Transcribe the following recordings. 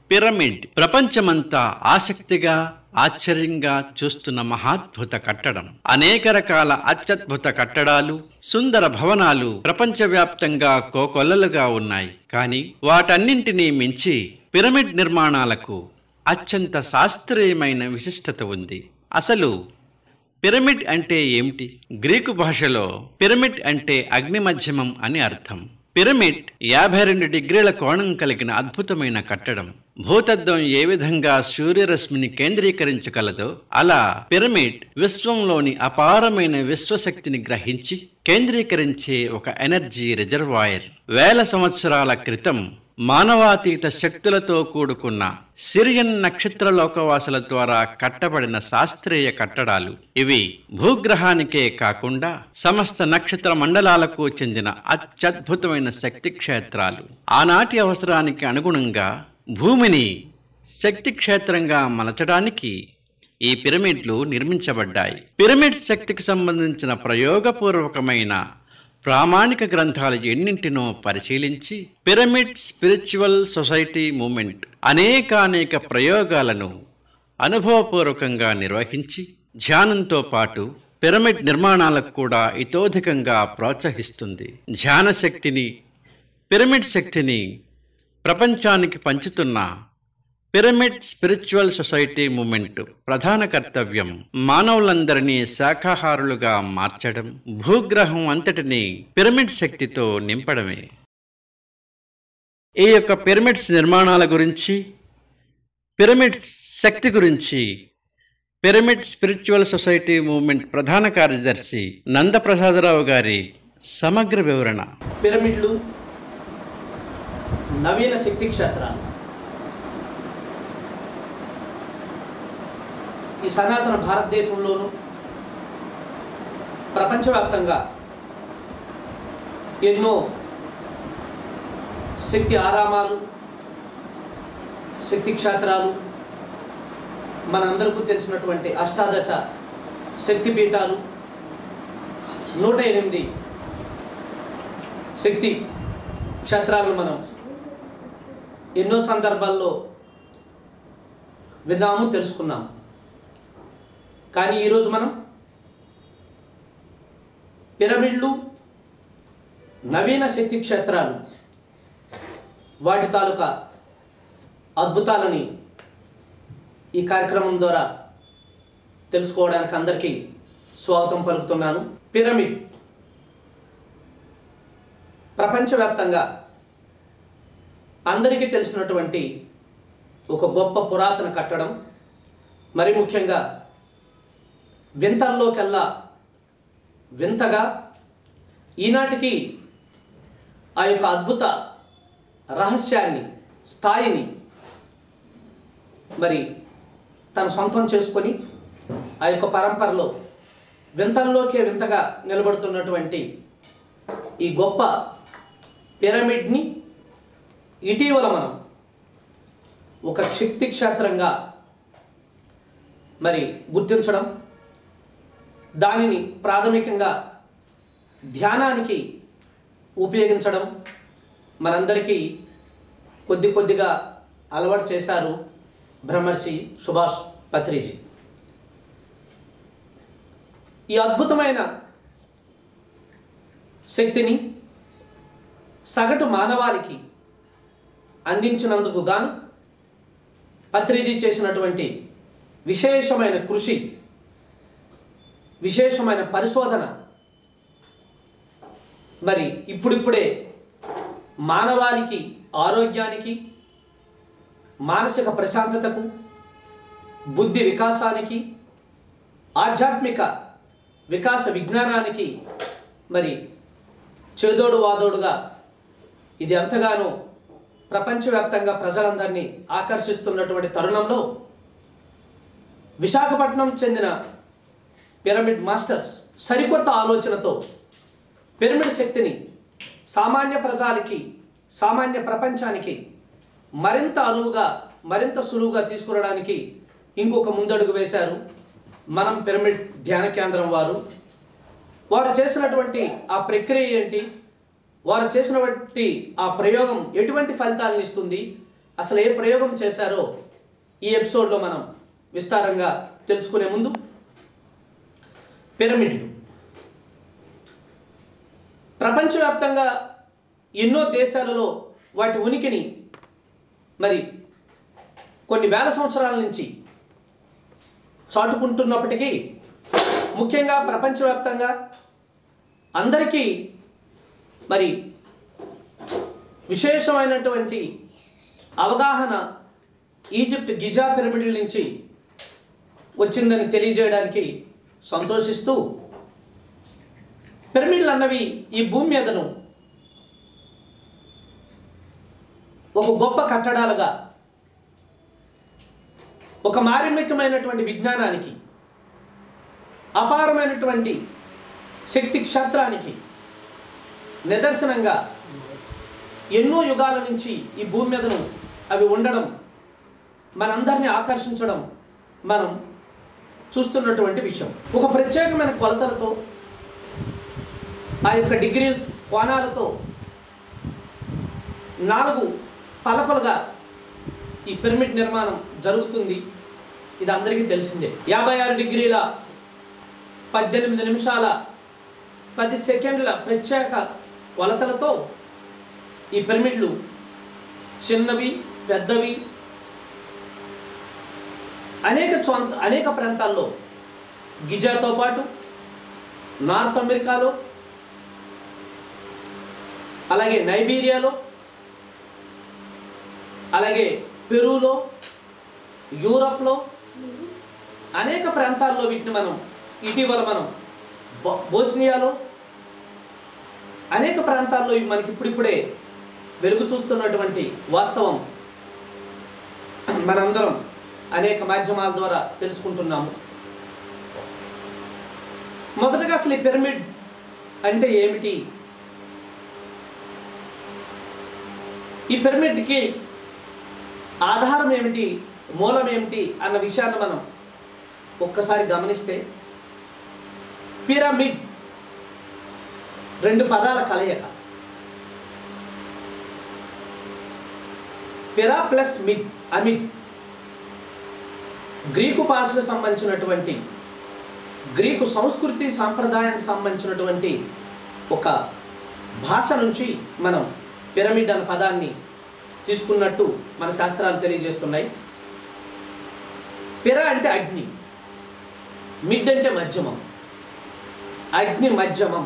pyramid ప్రపంచమంతా ఆసక్తిగా ఆశ్చర్యంగా చూస్తున్న మహాద్భుత కట్టడం అనేక రకాల అత్యద్భుత కట్టడాలు సుందర భవనాలు ప్రపంచవ్యాప్తంగా కోకొల్లలుగా ఉన్నాయి కానీ వాటన్నింటినీ మించి పిరమిడ్ నిర్మాణాలకు అత్యంత శాస్త్రీయమైన విశిష్టత ఉంది అసలు పిరమిడ్ అంటే ఏమిటి గ్రీకు భాషలో పిరమిడ్ అంటే అగ్ని మధ్యమం అని అర్థం పిరమిడ్ యాభై రెండు డిగ్రీల కోణం కలిగిన అద్భుతమైన కట్టడం భూతద్దం ఏ విధంగా సూర్యరశ్మిని కేంద్రీకరించగలదో అలా పిరమిడ్ విశ్వంలోని అపారమైన విశ్వశక్తిని గ్రహించి కేంద్రీకరించే ఒక ఎనర్జీ రిజర్వాయర్ వేల సంవత్సరాల క్రితం మానవాతీత శక్తులతో కూడుకున్న సిరియన్ నక్షత్ర లోకవాసుల ద్వారా కట్టబడిన శాస్త్రీయ కట్టడాలు ఇవి భూగ్రహానికే కాకుండా సమస్త నక్షత్ర మండలాలకు చెందిన అత్యద్భుతమైన శక్తి క్షేత్రాలు ఆనాటి అవసరానికి అనుగుణంగా భూమిని శక్తి క్షేత్రంగా మలచడానికి ఈ పిరమిడ్లు నిర్మించబడ్డాయి పిరమిడ్ శక్తికి సంబంధించిన ప్రయోగపూర్వకమైన ప్రామాణిక గ్రంథాలు ఎన్నింటినో పరిశీలించి పిరమిడ్ స్పిరిచువల్ సొసైటీ మూమెంట్ అనేకానేక ప్రయోగాలను అనుభవపూర్వకంగా నిర్వహించి ధ్యానంతో పాటు పిరమిడ్ నిర్మాణాలకు కూడా ఇతోధికంగా ప్రోత్సహిస్తుంది ధ్యాన శక్తిని పిరమిడ్ శక్తిని ప్రపంచానికి పంచుతున్న పిరమిడ్ స్పిరిచువల్ సొసైటీ మూమెంట్ ప్రధాన కర్తవ్యం మానవులందరినీ శాఖాహారులుగా మార్చడం భూగ్రహం అంతటిని పిరమిడ్ శక్తితో నింపడమే ఈ యొక్క పిరమిడ్స్ నిర్మాణాల గురించి పిరమిడ్ శక్తి గురించి పిరమిడ్ స్పిరిచువల్ సొసైటీ మూవ్మెంట్ ప్రధాన కార్యదర్శి నందప్రసాదరావు గారి సమగ్ర వివరణ పిరమిడ్లు నవీన శక్తి క్షేత్రాలు ఈ సనాతన భారతదేశంలోనూ ప్రపంచవ్యాప్తంగా ఎన్నో శక్తి ఆరామాలు శక్తి క్షేత్రాలు మనందరికీ తెలిసినటువంటి అష్టాదశ శక్తి పీఠాలు నూట ఎనిమిది శక్తి క్షేత్రాలను మనం ఎన్నో సందర్భాల్లో విన్నాము తెలుసుకున్నాము కానీ ఈరోజు మనం పిరమిడ్లు నవీన శక్తి క్షేత్రాలు వాటి తాలూకా అద్భుతాలని ఈ కార్యక్రమం ద్వారా తెలుసుకోవడానికి అందరికీ స్వాగతం పలుకుతున్నాను పిరమిడ్ ప్రపంచవ్యాప్తంగా అందరికీ తెలిసినటువంటి ఒక గొప్ప పురాతన కట్టడం మరి ముఖ్యంగా వింతల్లోకెల్లా వింతగా ఈనాటికి ఆ యొక్క అద్భుత రహస్యాన్ని స్థాయిని మరి తన సొంతం చేసుకొని ఆ యొక్క పరంపరలో వింతల్లోకే వింతగా నిలబడుతున్నటువంటి ఈ గొప్ప పిరమిడ్ని ఇటీవల మనం ఒక శక్తి క్షేత్రంగా మరి గుర్తించడం దానిని ప్రాథమికంగా ధ్యానానికి ఉపయోగించడం మనందరికీ కొద్ది కొద్దిగా అలవాటు చేశారు బ్రహ్మర్షి సుభాష్ పత్రిజీ ఈ అద్భుతమైన శక్తిని సగటు మానవాళికి అందించినందుకు గాను పత్రిజీ చేసినటువంటి విశేషమైన కృషి విశేషమైన పరిశోధన మరి ఇప్పుడిప్పుడే మానవాళికి ఆరోగ్యానికి మానసిక ప్రశాంతతకు బుద్ధి వికాసానికి ఆధ్యాత్మిక వికాస విజ్ఞానానికి మరి చేదోడు వాదోడుగా ఇది ఎంతగానో ప్రపంచవ్యాప్తంగా ప్రజలందరినీ ఆకర్షిస్తున్నటువంటి తరుణంలో విశాఖపట్నం చెందిన పిరమిడ్ మాస్టర్స్ సరికొత్త ఆలోచనతో పిరమిడ్ శక్తిని సామాన్య ప్రజలకి సామాన్య ప్రపంచానికి మరింత అనువుగా మరింత సులువుగా తీసుకురావడానికి ఇంకొక ముందడుగు వేశారు మనం పిరమిడ్ ధ్యాన కేంద్రం వారు వారు చేసినటువంటి ఆ ప్రక్రియ ఏంటి వారు చేసినటువంటి ఆ ప్రయోగం ఎటువంటి ఫలితాలను ఇస్తుంది అసలు ఏ ప్రయోగం చేశారో ఈ ఎపిసోడ్లో మనం విస్తారంగా తెలుసుకునే ముందు పిరమిడ్లు ప్రపంచవ్యాప్తంగా ఎన్నో దేశాలలో వాటి ఉనికిని మరి కొన్ని వేల సంవత్సరాల నుంచి చాటుకుంటున్నప్పటికీ ముఖ్యంగా ప్రపంచవ్యాప్తంగా అందరికీ మరి విశేషమైనటువంటి అవగాహన ఈజిప్ట్ గిజా పిరమిడ్ల నుంచి వచ్చిందని తెలియజేయడానికి సంతోషిస్తూ పిరమిడ్లు అన్నవి ఈ భూమి మీదను ఒక గొప్ప కట్టడాలుగా ఒక మారిమికమైనటువంటి విజ్ఞానానికి అపారమైనటువంటి శక్తి క్షేత్రానికి నిదర్శనంగా ఎన్నో యుగాల నుంచి ఈ భూమి మీదను అవి ఉండడం మనందరినీ ఆకర్షించడం మనం చూస్తున్నటువంటి విషయం ఒక ప్రత్యేకమైన కొలతలతో ఆ యొక్క డిగ్రీ కోణాలతో నాలుగు పలకలుగా ఈ పిరమిడ్ నిర్మాణం జరుగుతుంది ఇది అందరికీ తెలిసిందే యాభై ఆరు డిగ్రీల పద్దెనిమిది నిమిషాల పది సెకండ్ల ప్రత్యేక కొలతలతో ఈ పిరమిడ్లు చిన్నవి పెద్దవి అనేక చోంత అనేక ప్రాంతాల్లో గిజాతో పాటు నార్త్ అమెరికాలో అలాగే నైబీరియాలో అలాగే పెరూలో యూరప్లో అనేక ప్రాంతాల్లో వీటిని మనం ఇటీవల మనం బో- బోస్నియాలో అనేక ప్రాంతాల్లో ఇవి మనకి ఇప్పుడిప్పుడే వెలుగు చూస్తున్నటువంటి వాస్తవం మనందరం అనేక మాధ్యమాల ద్వారా తెలుసుకుంటున్నాము మొదటగా అసలు ఈ పిరమిడ్ అంటే ఏమిటి ఈ పిరమిడ్కి ఆధారం ఏమిటి మూలం ఏమిటి అన్న విషయాన్ని మనం ఒక్కసారి గమనిస్తే పిరమిడ్ రెండు పదాల కలయిక పిరా ప్లస్ మిడ్ అమిడ్ గ్రీకు భాషకు సంబంధించినటువంటి గ్రీకు సంస్కృతి సాంప్రదాయానికి సంబంధించినటువంటి ఒక భాష నుంచి మనం పిరమిడ్ అనే పదాన్ని తీసుకున్నట్టు మన శాస్త్రాలు తెలియజేస్తున్నాయి పిర అంటే అగ్ని మిడ్ అంటే మధ్యమం అగ్ని మధ్యమం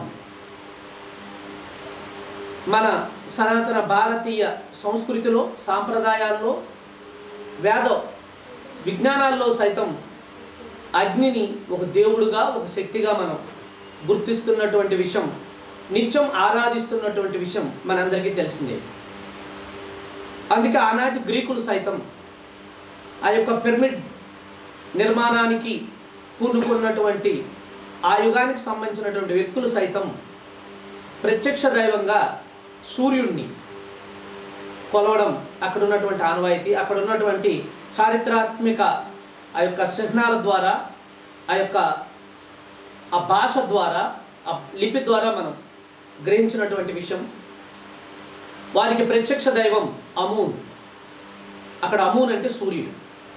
మన సనాతన భారతీయ సంస్కృతిలో సాంప్రదాయాల్లో వేద విజ్ఞానాల్లో సైతం అగ్నిని ఒక దేవుడుగా ఒక శక్తిగా మనం గుర్తిస్తున్నటువంటి విషయం నిత్యం ఆరాధిస్తున్నటువంటి విషయం మనందరికీ తెలిసిందే అందుకే ఆనాటి గ్రీకులు సైతం ఆ యొక్క పిరమిడ్ నిర్మాణానికి పూనుకున్నటువంటి ఆ యుగానికి సంబంధించినటువంటి వ్యక్తులు సైతం ప్రత్యక్ష దైవంగా సూర్యుణ్ణి కొలవడం అక్కడ ఉన్నటువంటి ఆనవాయితీ అక్కడ ఉన్నటువంటి చారిత్రాత్మక ఆ యొక్క చిహ్నాల ద్వారా ఆ యొక్క ఆ భాష ద్వారా ఆ లిపి ద్వారా మనం గ్రహించినటువంటి విషయం వారికి ప్రత్యక్ష దైవం అమూన్ అక్కడ అమూన్ అంటే సూర్యుడు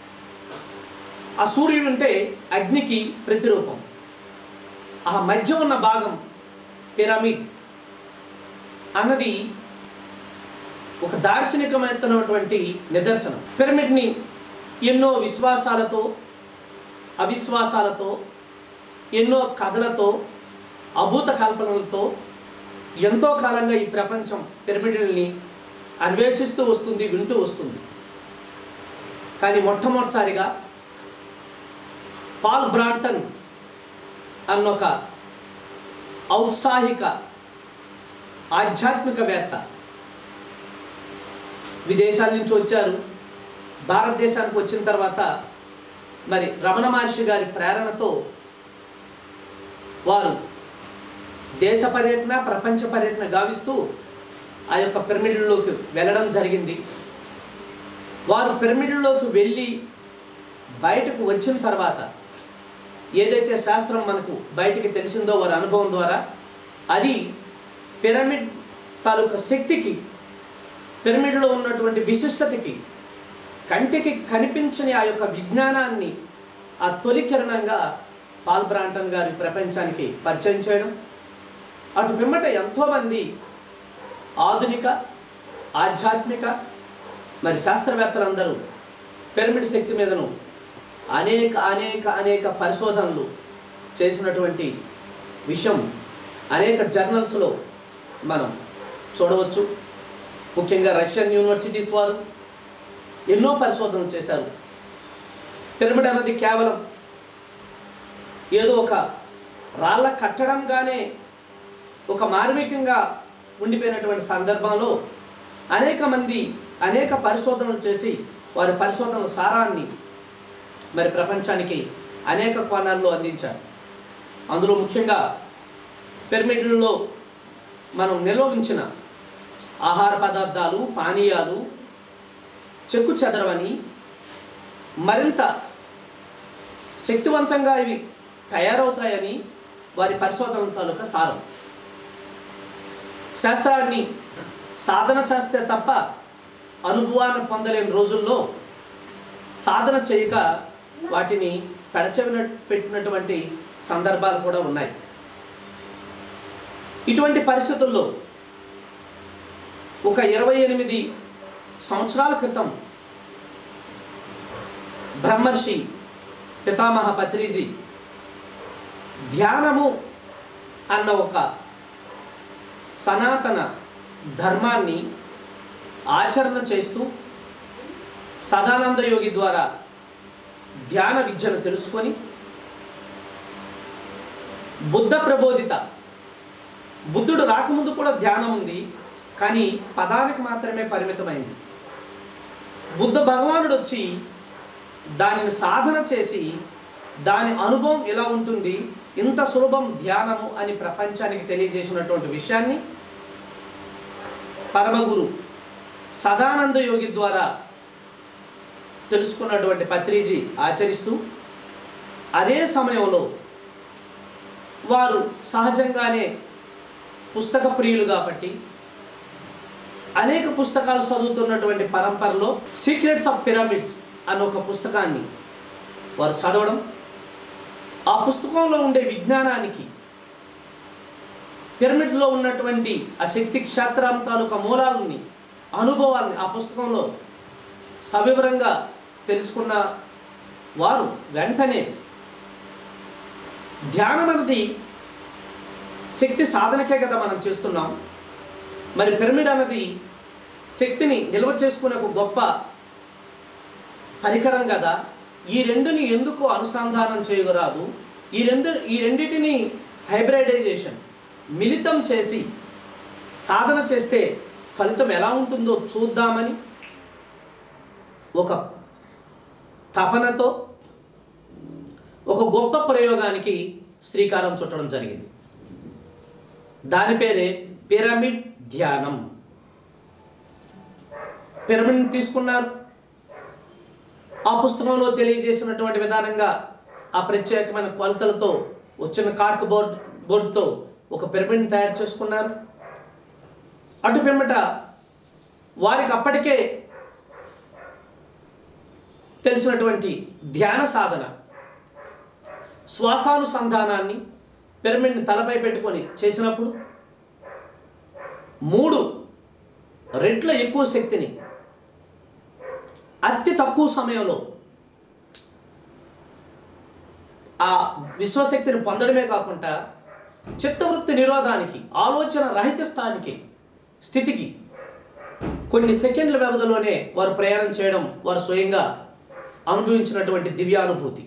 ఆ సూర్యుడు అంటే అగ్నికి ప్రతిరూపం ఆ మధ్య ఉన్న భాగం పిరమిడ్ అన్నది ఒక దార్శనికమైనటువంటి నిదర్శనం పిరమిడ్ని ఎన్నో విశ్వాసాలతో అవిశ్వాసాలతో ఎన్నో కథలతో అభూత కల్పనలతో ఎంతో కాలంగా ఈ ప్రపంచం పిరమిడ్లని అన్వేషిస్తూ వస్తుంది వింటూ వస్తుంది కానీ మొట్టమొదటిసారిగా పాల్ బ్రాంటన్ అన్నొక ఔత్సాహిక ఆధ్యాత్మికవేత్త విదేశాల నుంచి వచ్చారు భారతదేశానికి వచ్చిన తర్వాత మరి రమణ మహర్షి గారి ప్రేరణతో వారు దేశ పర్యటన ప్రపంచ పర్యటన గావిస్తూ ఆ యొక్క పిరమిడ్లలోకి వెళ్ళడం జరిగింది వారు పిరమిడ్లలోకి వెళ్ళి బయటకు వచ్చిన తర్వాత ఏదైతే శాస్త్రం మనకు బయటికి తెలిసిందో వారి అనుభవం ద్వారా అది పిరమిడ్ తాలూకా శక్తికి పిరమిడ్లో ఉన్నటువంటి విశిష్టతకి కంటికి కనిపించని ఆ యొక్క విజ్ఞానాన్ని ఆ తొలి కిరణంగా పాల్ బ్రాంటన్ గారి ప్రపంచానికి పరిచయం చేయడం అటు పిమ్మట ఎంతోమంది ఆధునిక ఆధ్యాత్మిక మరి శాస్త్రవేత్తలందరూ పిరమిడ్ శక్తి మీదను అనేక అనేక అనేక పరిశోధనలు చేసినటువంటి విషయం అనేక జర్నల్స్లో మనం చూడవచ్చు ముఖ్యంగా రష్యన్ యూనివర్సిటీస్ వారు ఎన్నో పరిశోధనలు చేశారు పిరమిడ్ అన్నది కేవలం ఏదో ఒక రాళ్ళ కట్టడంగానే ఒక మార్మికంగా ఉండిపోయినటువంటి సందర్భంలో అనేక మంది అనేక పరిశోధనలు చేసి వారి పరిశోధనల సారాన్ని మరి ప్రపంచానికి అనేక కోణాల్లో అందించారు అందులో ముఖ్యంగా పిరమిడ్లలో మనం నిల్వ ఉంచిన ఆహార పదార్థాలు పానీయాలు చెక్కు చెదరవని మరింత శక్తివంతంగా ఇవి తయారవుతాయని వారి పరిశోధనల తాలూకా సారం శాస్త్రాన్ని సాధన చేస్తే తప్ప అనుభవాన్ని పొందలేని రోజుల్లో సాధన చేయక వాటిని పెడచెవిన పెట్టినటువంటి సందర్భాలు కూడా ఉన్నాయి ఇటువంటి పరిస్థితుల్లో ఒక ఇరవై ఎనిమిది సంవత్సరాల క్రితం బ్రహ్మర్షి పితామహ పత్రిజీ ధ్యానము అన్న ఒక సనాతన ధర్మాన్ని ఆచరణ చేస్తూ సదానంద యోగి ద్వారా ధ్యాన విద్యను తెలుసుకొని బుద్ధ ప్రబోధిత బుద్ధుడు రాకముందు కూడా ధ్యానం ఉంది కానీ పదానికి మాత్రమే పరిమితమైంది బుద్ధ భగవానుడు వచ్చి దానిని సాధన చేసి దాని అనుభవం ఎలా ఉంటుంది ఇంత సులభం ధ్యానము అని ప్రపంచానికి తెలియజేసినటువంటి విషయాన్ని పరమగురు సదానంద యోగి ద్వారా తెలుసుకున్నటువంటి పత్రిజీ ఆచరిస్తూ అదే సమయంలో వారు సహజంగానే పుస్తక ప్రియులు కాబట్టి అనేక పుస్తకాలు చదువుతున్నటువంటి పరంపరలో సీక్రెట్స్ ఆఫ్ పిరమిడ్స్ అన్న ఒక పుస్తకాన్ని వారు చదవడం ఆ పుస్తకంలో ఉండే విజ్ఞానానికి పిరమిడ్లో ఉన్నటువంటి ఆ శక్తి క్షేత్రం తాలూకా మూలాలని అనుభవాల్ని ఆ పుస్తకంలో సవివరంగా తెలుసుకున్న వారు వెంటనే ధ్యానం అనేది శక్తి సాధనకే కదా మనం చేస్తున్నాం మరి పిరమిడ్ అన్నది శక్తిని నిల్వ చేసుకునే ఒక గొప్ప పరికరం కదా ఈ రెండుని ఎందుకు అనుసంధానం చేయరాదు ఈ రెండు ఈ రెండిటిని హైబ్రిడైజేషన్ మిళితం చేసి సాధన చేస్తే ఫలితం ఎలా ఉంటుందో చూద్దామని ఒక తపనతో ఒక గొప్ప ప్రయోగానికి శ్రీకారం చుట్టడం జరిగింది దాని పేరే పిరమిడ్ ధ్యానం పిరమిడ్ తీసుకున్నారు ఆ పుస్తకంలో తెలియజేసినటువంటి విధానంగా ఆ ప్రత్యేకమైన కొలతలతో వచ్చిన కార్క్ బోర్డ్ బోర్డుతో ఒక పిరమిడ్ని తయారు చేసుకున్నారు అటు పిమ్మట వారికి అప్పటికే తెలిసినటువంటి ధ్యాన సాధన శ్వాసానుసంధానాన్ని పిరమిడ్ని తలపై పెట్టుకొని చేసినప్పుడు మూడు రెట్ల ఎక్కువ శక్తిని అతి తక్కువ సమయంలో ఆ విశ్వశక్తిని పొందడమే కాకుండా చిత్తవృత్తి నిరోధానికి ఆలోచన రహిత స్థానికి స్థితికి కొన్ని సెకండ్ల వ్యవధిలోనే వారు ప్రయాణం చేయడం వారు స్వయంగా అనుభవించినటువంటి దివ్యానుభూతి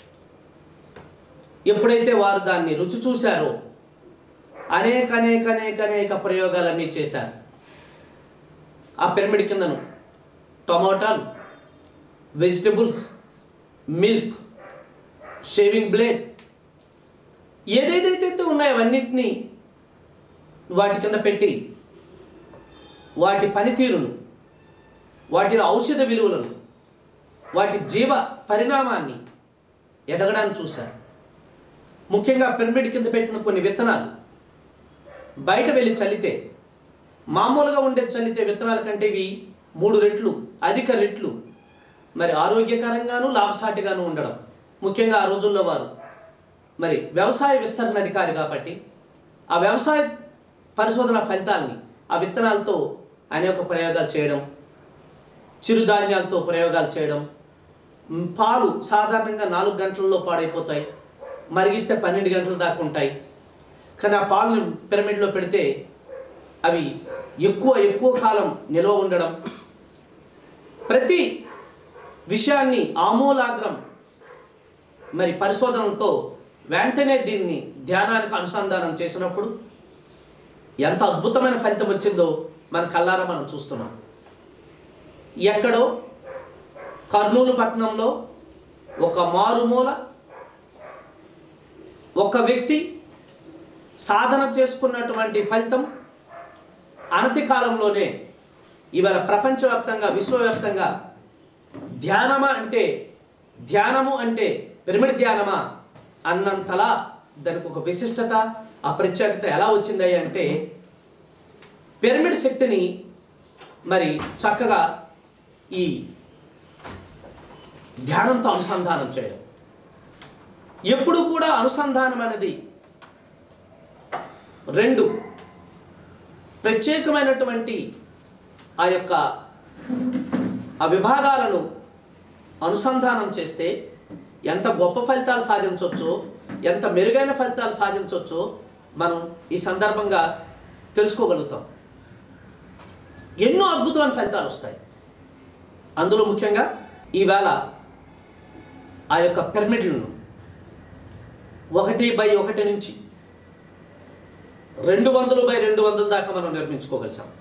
ఎప్పుడైతే వారు దాన్ని రుచి చూశారో అనేక అనేక అనేక అనేక ప్రయోగాలన్నీ చేశారు ఆ పిరమిడ్ కిందను టమాటాలు వెజిటబుల్స్ మిల్క్ షేవింగ్ బ్లేడ్ ఏదేదైతే ఉన్నాయో అవన్నిటినీ వాటి కింద పెట్టి వాటి పనితీరును వాటి ఔషధ విలువలను వాటి జీవ పరిణామాన్ని ఎదగడానికి చూశారు ముఖ్యంగా పిరమిడ్ కింద పెట్టిన కొన్ని విత్తనాలు బయట వెళ్ళి చల్లితే మామూలుగా ఉండే చల్లితే విత్తనాల కంటే ఇవి మూడు రెట్లు అధిక రెట్లు మరి ఆరోగ్యకరంగాను లాభసాటిగాను ఉండడం ముఖ్యంగా ఆ రోజుల్లో వారు మరి వ్యవసాయ విస్తరణ అధికారి కాబట్టి ఆ వ్యవసాయ పరిశోధన ఫలితాలని ఆ విత్తనాలతో అనేక ప్రయోగాలు చేయడం చిరుధాన్యాలతో ప్రయోగాలు చేయడం మ్, పాలు సాధారణంగా నాలుగు గంటల్లో పాడైపోతాయి మరిగిస్తే పన్నెండు గంటల దాకా ఉంటాయి కానీ ఆ పాలను పిరమిడ్లో పెడితే అవి ఎక్కువ ఎక్కువ కాలం నిల్వ ఉండడం ప్రతి విషయాన్ని ఆమూలాగ్రం మరి పరిశోధనలతో వెంటనే దీన్ని ధ్యానానికి అనుసంధానం చేసినప్పుడు ఎంత అద్భుతమైన ఫలితం వచ్చిందో మన కల్లారా మనం చూస్తున్నాం ఎక్కడో కర్నూలు పట్టణంలో ఒక మారుమూల ఒక వ్యక్తి సాధన చేసుకున్నటువంటి ఫలితం అనతి కాలంలోనే ఇవాళ ప్రపంచవ్యాప్తంగా విశ్వవ్యాప్తంగా ధ్యానమా అంటే ధ్యానము అంటే పిరమిడ్ ధ్యానమా అన్నంతలా దానికి ఒక విశిష్టత ఆ ప్రత్యేకత ఎలా వచ్చింది అంటే పిరమిడ్ శక్తిని మరి చక్కగా ఈ ధ్యానంతో అనుసంధానం చేయడం ఎప్పుడు కూడా అనుసంధానం అనేది రెండు ప్రత్యేకమైనటువంటి ఆ యొక్క ఆ విభాగాలను అనుసంధానం చేస్తే ఎంత గొప్ప ఫలితాలు సాధించవచ్చో ఎంత మెరుగైన ఫలితాలు సాధించవచ్చో మనం ఈ సందర్భంగా తెలుసుకోగలుగుతాం ఎన్నో అద్భుతమైన ఫలితాలు వస్తాయి అందులో ముఖ్యంగా ఈవేళ ఆ యొక్క పిరమిడ్లను ఒకటి బై ఒకటి నుంచి రెండు వందలు బై రెండు వందల దాకా మనం నిర్మించుకోగలిసాం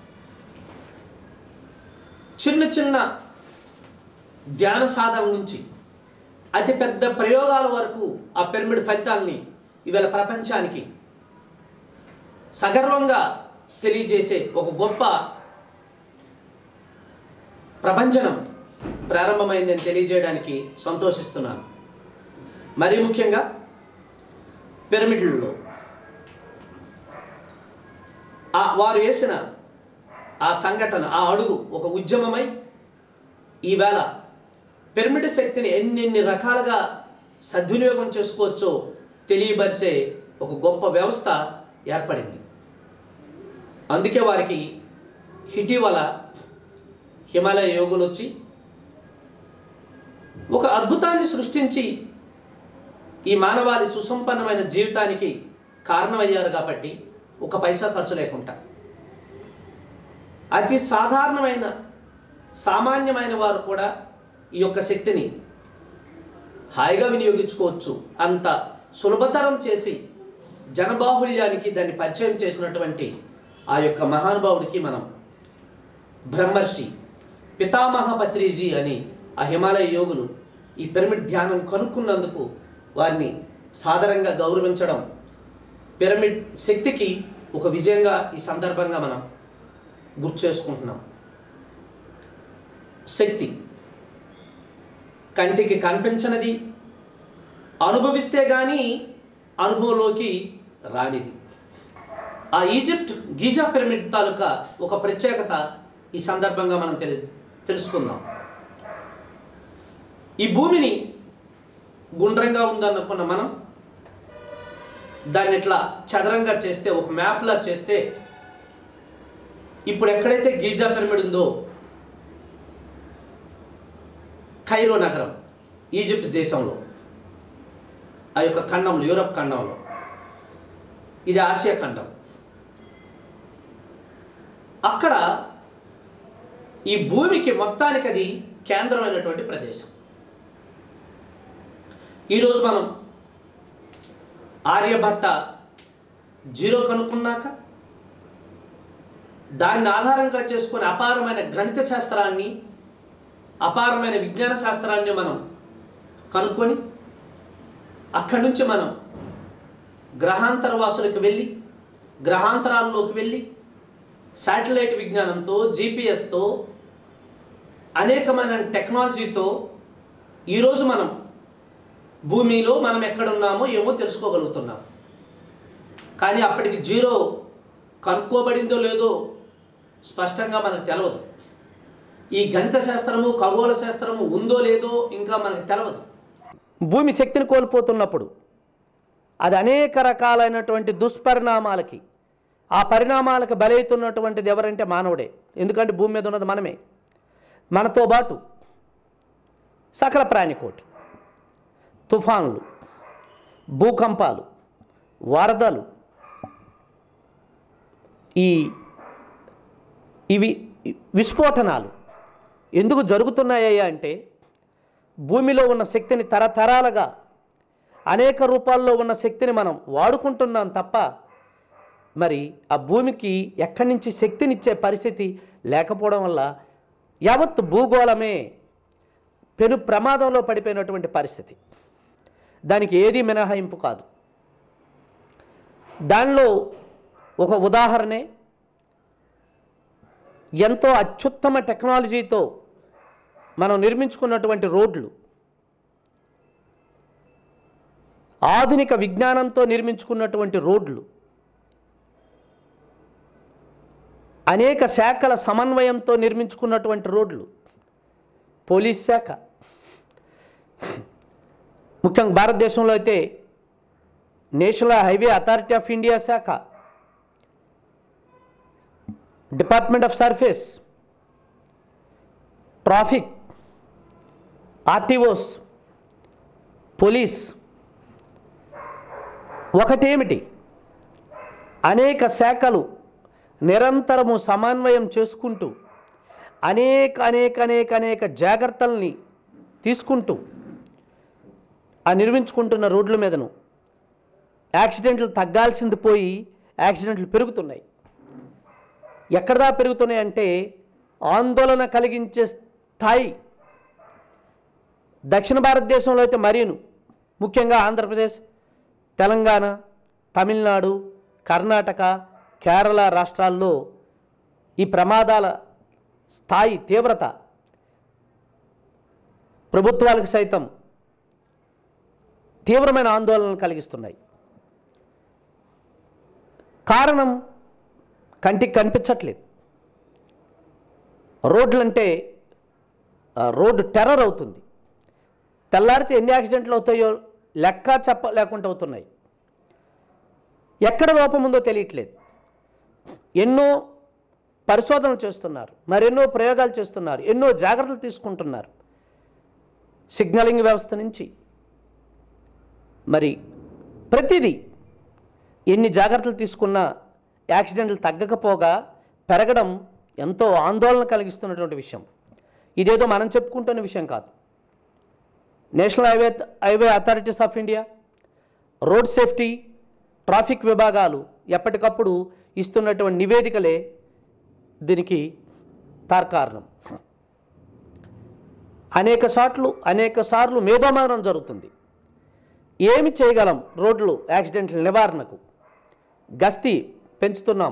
చిన్న చిన్న ధ్యాన సాధన నుంచి అతి పెద్ద ప్రయోగాల వరకు ఆ పిరమిడ్ ఫలితాలని ఇవాళ ప్రపంచానికి సగర్వంగా తెలియజేసే ఒక గొప్ప ప్రపంచనం ప్రారంభమైందని తెలియజేయడానికి సంతోషిస్తున్నాను మరీ ముఖ్యంగా పిరమిడ్లలో ఆ వారు వేసిన ఆ సంఘటన ఆ అడుగు ఒక ఉద్యమమై ఈవేళ పిరమిడ్ శక్తిని ఎన్నెన్ని రకాలుగా సద్వినియోగం చేసుకోవచ్చో తెలియబరిసే ఒక గొప్ప వ్యవస్థ ఏర్పడింది అందుకే వారికి ఇటీవల హిమాలయ యోగులు వచ్చి ఒక అద్భుతాన్ని సృష్టించి ఈ మానవాళి సుసంపన్నమైన జీవితానికి కారణమయ్యారు కాబట్టి ఒక పైసా ఖర్చు లేకుండా అతి సాధారణమైన సామాన్యమైన వారు కూడా ఈ యొక్క శక్తిని హాయిగా వినియోగించుకోవచ్చు అంత సులభతరం చేసి జనబాహుల్యానికి దాన్ని పరిచయం చేసినటువంటి ఆ యొక్క మహానుభావుడికి మనం బ్రహ్మర్షి పితామహ పత్రిజీ అని ఆ హిమాలయ యోగులు ఈ పిరమిడ్ ధ్యానం కనుక్కున్నందుకు వారిని సాదరంగా గౌరవించడం పిరమిడ్ శక్తికి ఒక విజయంగా ఈ సందర్భంగా మనం గుర్తు చేసుకుంటున్నాం శక్తి కంటికి కనిపించనిది అనుభవిస్తే కానీ అనుభవంలోకి రానిది ఆ ఈజిప్ట్ గీజా పిరమిడ్ తాలూకా ఒక ప్రత్యేకత ఈ సందర్భంగా మనం తెలి తెలుసుకుందాం ఈ భూమిని గుండ్రంగా ఉందనుకున్న మనం దాన్ని ఇట్లా చదరంగా చేస్తే ఒక మ్యాప్లా చేస్తే ఇప్పుడు ఎక్కడైతే గీజా పిరమిడ్ ఉందో ఖైరో నగరం ఈజిప్ట్ దేశంలో ఆ యొక్క ఖండంలో యూరప్ ఖండంలో ఇది ఆసియా ఖండం అక్కడ ఈ భూమికి మొత్తానికి అది కేంద్రమైనటువంటి ప్రదేశం ఈరోజు మనం ఆర్యభట్ట జీరో కనుక్కున్నాక దాన్ని ఆధారంగా చేసుకొని అపారమైన గణిత శాస్త్రాన్ని అపారమైన విజ్ఞాన శాస్త్రాన్ని మనం కనుక్కొని అక్కడి నుంచి మనం గ్రహాంతరవాసులకు వెళ్ళి గ్రహాంతరాల్లోకి వెళ్ళి శాటిలైట్ విజ్ఞానంతో జీపీఎస్తో అనేకమైన టెక్నాలజీతో ఈరోజు మనం భూమిలో మనం ఎక్కడున్నామో ఏమో తెలుసుకోగలుగుతున్నాం కానీ అప్పటికి జీరో కనుక్కోబడిందో లేదో స్పష్టంగా మనకు తెలవదు ఈ గణిత శాస్త్రము ఖగోళ శాస్త్రము ఉందో లేదో ఇంకా మనకు తెలవదు భూమి శక్తిని కోల్పోతున్నప్పుడు అది అనేక రకాలైనటువంటి దుష్పరిణామాలకి ఆ పరిణామాలకు బలవుతున్నటువంటిది ఎవరంటే మానవుడే ఎందుకంటే భూమి మీద ఉన్నది మనమే మనతో పాటు సకల ప్రాణికోటి తుఫాన్లు భూకంపాలు వరదలు ఈ ఇవి విస్ఫోటనాలు ఎందుకు జరుగుతున్నాయ్యా అంటే భూమిలో ఉన్న శక్తిని తరతరాలుగా అనేక రూపాల్లో ఉన్న శక్తిని మనం వాడుకుంటున్నాం తప్ప మరి ఆ భూమికి ఎక్కడి నుంచి శక్తినిచ్చే పరిస్థితి లేకపోవడం వల్ల యావత్ భూగోళమే పెను ప్రమాదంలో పడిపోయినటువంటి పరిస్థితి దానికి ఏది మినహాయింపు కాదు దానిలో ఒక ఉదాహరణే ఎంతో అత్యుత్తమ టెక్నాలజీతో మనం నిర్మించుకున్నటువంటి రోడ్లు ఆధునిక విజ్ఞానంతో నిర్మించుకున్నటువంటి రోడ్లు అనేక శాఖల సమన్వయంతో నిర్మించుకున్నటువంటి రోడ్లు పోలీస్ శాఖ ముఖ్యంగా భారతదేశంలో అయితే National Highway Authority of India శాఖ department of surface traffic RTOs police ఒకటేమిటి అనేక శాఖలు నిరంతరము సమన్వయం చేసుకుంటూ అనేక అనేక అనేక అనేక జాగ్రత్తల్ని తీసుకుంటూ ఆ నిర్మించుకుంటున్న రోడ్ల మీదను యాక్సిడెంట్లు తగ్గాల్సింది పోయి యాక్సిడెంట్లు పెరుగుతున్నాయి ఎక్కడదా పెరుగుతున్నాయి అంటే ఆందోళన కలిగించే స్థాయి దక్షిణ భారతదేశంలో అయితే మరీను ముఖ్యంగా ఆంధ్రప్రదేశ్ తెలంగాణ తమిళనాడు కర్ణాటక కేరళ రాష్ట్రాల్లో ఈ ప్రమాదాల స్థాయి తీవ్రత ప్రభుత్వాలకు సైతం తీవ్రమైన ఆందోళనలు కలిగిస్తున్నాయి కారణం కంటికి కనిపించట్లేదు రోడ్లంటే ఆ, రోడ్డు టెర్రర్ అవుతుంది తెల్లారితే ఎన్ని యాక్సిడెంట్లు అవుతాయో లెక్క చెప్ప లేకుండా అవుతున్నాయి ఎక్కడ లోపం ఉందో తెలియట్లేదు ఎన్నో పరిశోధనలు చేస్తున్నారు మరెన్నో ప్రయోగాలు చేస్తున్నారు ఎన్నో జాగ్రత్తలు తీసుకుంటున్నారు సిగ్నలింగ్ వ్యవస్థ నుంచి మరి ప్రతిదీ ఎన్ని జాగ్రత్తలు తీసుకున్నా యాక్సిడెంట్లు తగ్గకపోగా పెరగడం ఎంతో ఆందోళన కలిగిస్తున్నటువంటి విషయం ఇదేదో మనం చెప్పుకుంటున్న విషయం కాదు national highway highway authorities of India road safety traffic విభాగాలు ఎప్పటికప్పుడు ఇస్తున్నటువంటి నివేదికలే దీనికి తార్కారణం అనేక సార్లు అనేక సార్లు మేధోమరణం జరుగుతుంది ఏమి చేయగలం రోడ్లు యాక్సిడెంట్ల నివారణకు గస్తీ పెంచుతున్నాం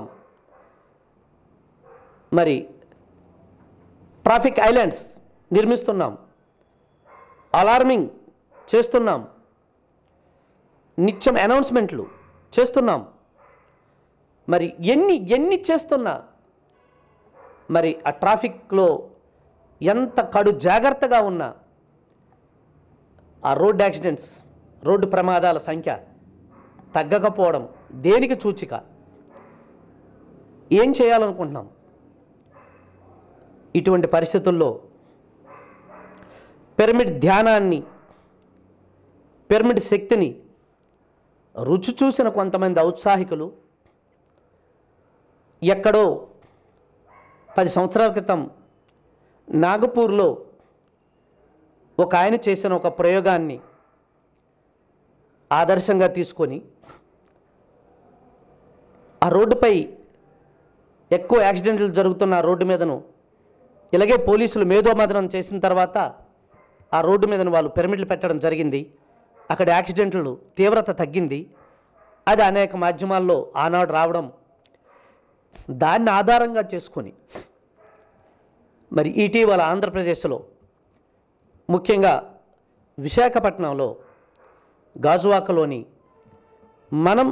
మరి ట్రాఫిక్ ఐలాండ్స్ నిర్మిస్తున్నాం అలార్మింగ్ చేస్తున్నాం నిత్యం అనౌన్స్మెంట్లు చేస్తున్నాం మరి ఎన్ని ఎన్ని చేస్తున్నా మరి ఆ ట్రాఫిక్లో ఎంత కడు జాగ్రత్తగా ఉన్నా ఆ రోడ్ యాక్సిడెంట్స్ రోడ్డు ప్రమాదాల సంఖ్య తగ్గకపోవడం దేనికి సూచిక ఏం చేయాలనుకుంటున్నాం ఇటువంటి పరిస్థితుల్లో పిరమిడ్ ధ్యానాన్ని పిరమిడ్ శక్తిని రుచి చూసిన కొంతమంది ఔత్సాహికులు ఎక్కడో పది సంవత్సరాల క్రితం నాగపూర్లో ఒక ఆయన చేసిన ఒక ప్రయోగాన్ని ఆదర్శంగా తీసుకొని ఆ రోడ్డుపై ఎక్కువ యాక్సిడెంట్లు జరుగుతున్న ఆ రోడ్డు మీదను ఇలాగే పోలీసులు మేధోమదనం చేసిన తర్వాత ఆ రోడ్డు మీదను వాళ్ళు పిరమిడ్లు పెట్టడం జరిగింది అక్కడ యాక్సిడెంట్లు తీవ్రత తగ్గింది అది అనేక మాధ్యమాల్లో ఆనాడు రావడం దాన్ని ఆధారంగా చేసుకొని మరి ఇటీవల ఆంధ్రప్రదేశ్లో ముఖ్యంగా విశాఖపట్నంలో గాజువాకలోని మనం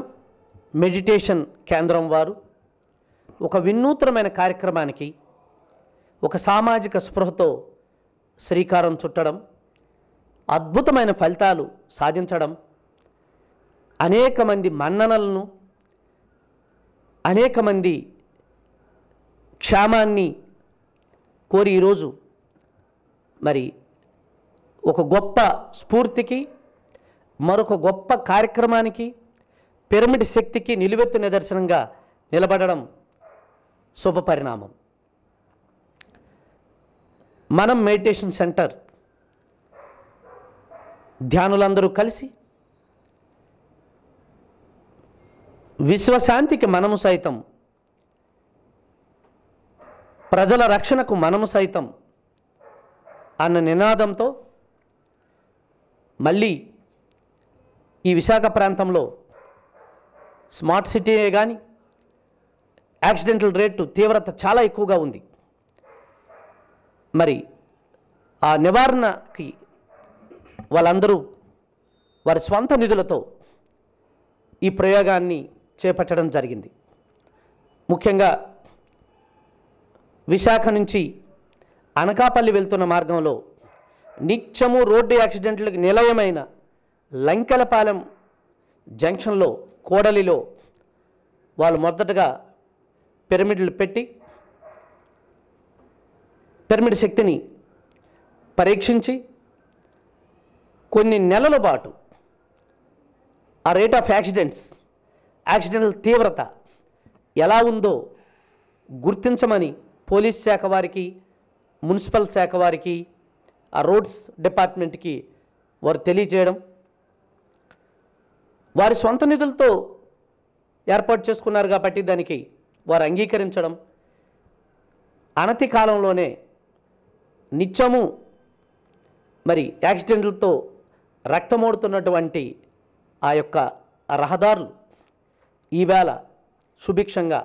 మెడిటేషన్ కేంద్రం వారు ఒక వినూత్నమైన కార్యక్రమానికి ఒక సామాజిక స్పృహతో శ్రీకారం చుట్టడం అద్భుతమైన ఫలితాలు సాధించడం అనేక మంది మన్ననలను అనేక మంది క్షేమాన్ని కోరి ఈరోజు మరి ఒక గొప్ప స్ఫూర్తికి మరొక గొప్ప కార్యక్రమానికి పిరమిడ్ శక్తికి నిలువెత్తు నిదర్శనంగా నిలబడడం శుభ పరిణామం మనం మెడిటేషన్ సెంటర్ ధ్యానులందరూ కలిసి విశ్వశాంతికి మనము సైతం ప్రజల రక్షణకు మనము సైతం అన్న నినాదంతో మళ్ళీ ఈ విశాఖ ప్రాంతంలో స్మార్ట్ సిటీయే కానీ యాక్సిడెంటల్ రేటు తీవ్రత చాలా ఎక్కువగా ఉంది మరి ఆ నివారణకి వాళ్ళందరూ వారి స్వంత నిధులతో ఈ ప్రయోగాన్ని చేపట్టడం జరిగింది ముఖ్యంగా విశాఖ నుంచి అనకాపల్లి వెళ్తున్న మార్గంలో నిత్యము రోడ్డు యాక్సిడెంట్లకు నిలయమైన లంకెలపాలెం జంక్షన్లో కోడలిలో వాళ్ళు మొదటగా పిరమిడ్లు పెట్టి పిరమిడ్ శక్తిని పరీక్షించి కొన్ని నెలల పాటు ఆ రేట్ ఆఫ్ యాక్సిడెంట్స్ యాక్సిడెంట్ల తీవ్రత ఎలా ఉందో గుర్తించమని పోలీస్ శాఖ వారికి మున్సిపల్ శాఖ వారికి ఆ రోడ్స్ డిపార్ట్మెంట్కి వారు తెలియజేయడం వారి సొంత నిధులతో ఏర్పాటు చేసుకున్నారు కాబట్టి దానికి వారు అంగీకరించడం అనతి కాలంలోనే నిత్యము మరి యాక్సిడెంట్లతో రక్తమోడుతున్నటువంటి ఆ యొక్క రహదారులు ఈవేళ సుభిక్షంగా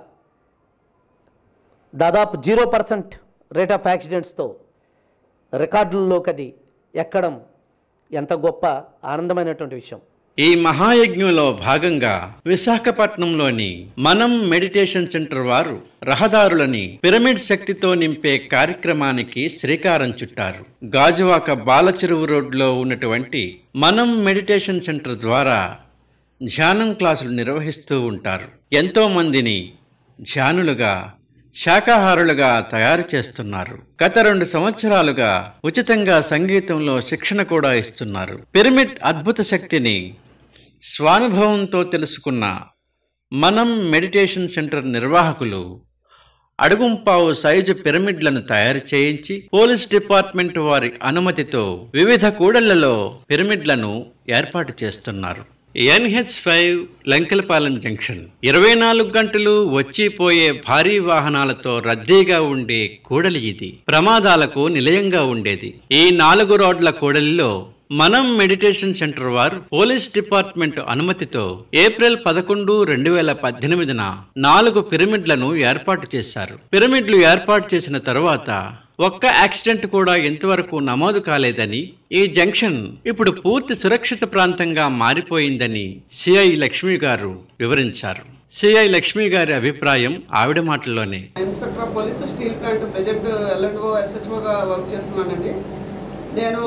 దాదాపు జీరో పర్సెంట్ రేట్ ఆఫ్ యాక్సిడెంట్స్తో రికార్డుల్లోకి అది ఎక్కడం ఎంత గొప్ప ఆనందమైనటువంటి విషయం ఈ మహాయజ్ఞంలో భాగంగా విశాఖపట్నంలోని మనం మెడిటేషన్ సెంటర్ వారు రహదారులని పిరమిడ్ శక్తితో నింపే కార్యక్రమానికి శ్రీకారం చుట్టారు గాజువాక బాలచెరువు రోడ్లో ఉన్నటువంటి మనం మెడిటేషన్ సెంటర్ ద్వారా ధ్యానం క్లాసులు నిర్వహిస్తూ ఉంటారు ఎంతో మందిని ధ్యానులుగా శాకాహారులుగా తయారు చేస్తున్నారు గత రెండు సంవత్సరాలుగా ఉచితంగా సంగీతంలో శిక్షణ కూడా ఇస్తున్నారు పిరమిడ్ అద్భుత శక్తిని స్వానుభవంతో తెలుసుకున్న మనం మెడిటేషన్ సెంటర్ నిర్వాహకులు అడుగుంపావు సైజు పిరమిడ్లను తయారు చేయించి పోలీస్ డిపార్ట్మెంట్ వారి అనుమతితో వివిధ కూడళ్లలో పిరమిడ్లను ఏర్పాటు చేస్తున్నారు ఎన్హెచ్ ఫైవ్ లంకెలపాలెం జంక్షన్ ఇరవై నాలుగు గంటలు వచ్చిపోయే భారీ వాహనాలతో రద్దీగా ఉండే కూడలి ఇది ప్రమాదాలకు నిలయంగా ఉండేది ఈ నాలుగు రోడ్ల కూడలిలో మనం మెడిటేషన్ సెంటర్ వారు పోలీస్ డిపార్ట్మెంట్ అనుమతితో ఏప్రిల్ పదకొండు రెండు వేల పద్దెనిమిదిన నాలుగు పిరమిడ్లను ఏర్పాటు చేశారు పిరమిడ్లు ఏర్పాటు చేసిన తరువాత ఒక్క యాక్సిడెంట్ కూడా ఇంతవరకు నమోదు కాలేదని ఈ జంక్షన్ ఇప్పుడు పూర్తి సురక్షిత ప్రాంతంగా మారిపోయిందని సిఐ లక్ష్మి గారు వివరించారు సిఐ లక్ష్మి గారి అభిప్రాయం ఆవిడ మాటల్లోనే inspector of police steel plant present ఎల్ఎండ్ఓ ఎస్హెచ్ఓగా work చేస్తున్నానండి నేను